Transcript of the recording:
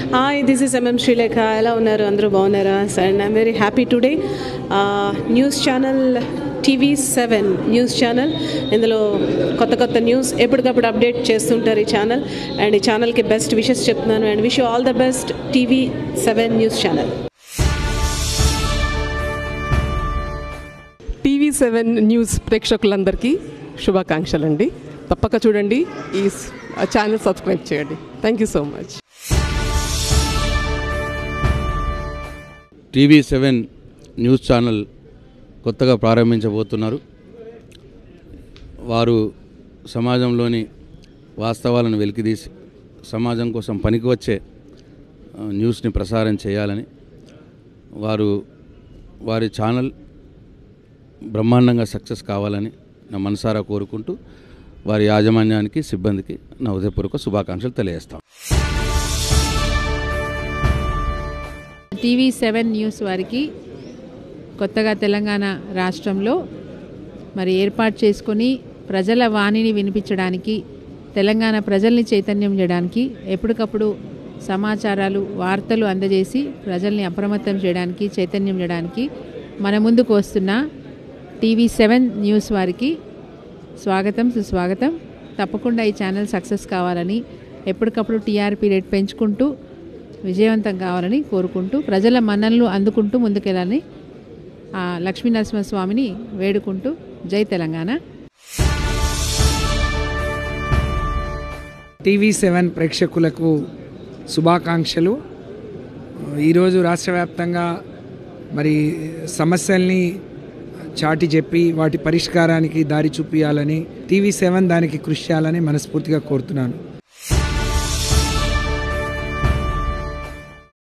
hi this is MM Sreelekha ఎలా ఉన్నారు అందరూ బాగున్నారా and I'm very happy today news channel TV seven news channel ఇందులో కొత్త కొత్త న్యూస్ ఎప్పటికప్పుడు అప్డేట్ చేస్తుంటారు ఈ ఛానల్ అండ్ ఈ ఛానల్కి బెస్ట్ విషెస్ చెప్తున్నాను and wish all the best TV seven news channel TV seven news ప్రేక్షకులందరికీ శుభాకాంక్షలండి తప్పక చూడండి ఈ స్- ఛానల్ సబ్స్క్రైబ్ చేయండి thank you so much TV seven news channel కొత్తగా ప్రారంభించబోతున్నారు వారు సమాజంలోని వాస్తవాలను వెలికితీసి సమాజం కోసం పనికి వచ్చే ఆ, న్యూస్ని ప్రసారం చేయాలని వారు వారి ఛానల్ బ్రహ్మాండంగా సక్సెస్ కావాలని నా మనసారా కోరుకుంటూ వారి యాజమాన్యానికి సిబ్బందికి నా ఉదయపూర్వక శుభాకాంక్షలు తెలియజేస్తాం టీవీ సెవెన్ న్యూస్ వారికి కొత్తగా తెలంగాణ రాష్ట్రంలో మరి ఏర్పాటు చేసుకొని ప్రజల వాణిని వినిపించడానికి తెలంగాణ ప్రజల్ని చైతన్యం చేయడానికి ఎప్పటికప్పుడు సమాచారాలు వార్తలు అందజేసి ప్రజల్ని అప్రమత్తం చేయడానికి చైతన్యం చేయడానికి మన ముందుకు వస్తున్న టీవీ సెవెన్ న్యూస్ వారికి స్వాగతం సుస్వాగతం తప్పకుండా ఈ ఛానల్ సక్సెస్ కావాలని ఎప్పటికప్పుడు టీఆర్పీ రేట్ పెంచుకుంటూ విజయవంతం కావాలని కోరుకుంటూ ప్రజల మన్ననలు అందుకుంటూ ముందుకెళ్ళాలని ఆ లక్ష్మీ నరసింహస్వామిని వేడుకుంటూ జై తెలంగాణ టీవీ సెవెన్ ప్రేక్షకులకు శుభాకాంక్షలు ఈరోజు రాష్ట్ర వ్యాప్తంగా మరి సమస్యల్ని చాటి చెప్పి వాటి పరిష్కారానికి దారి చూపించాలని టీవీ సెవెన్ దానికి కృషి చేయాలని మనస్ఫూర్తిగా కోరుతున్నాను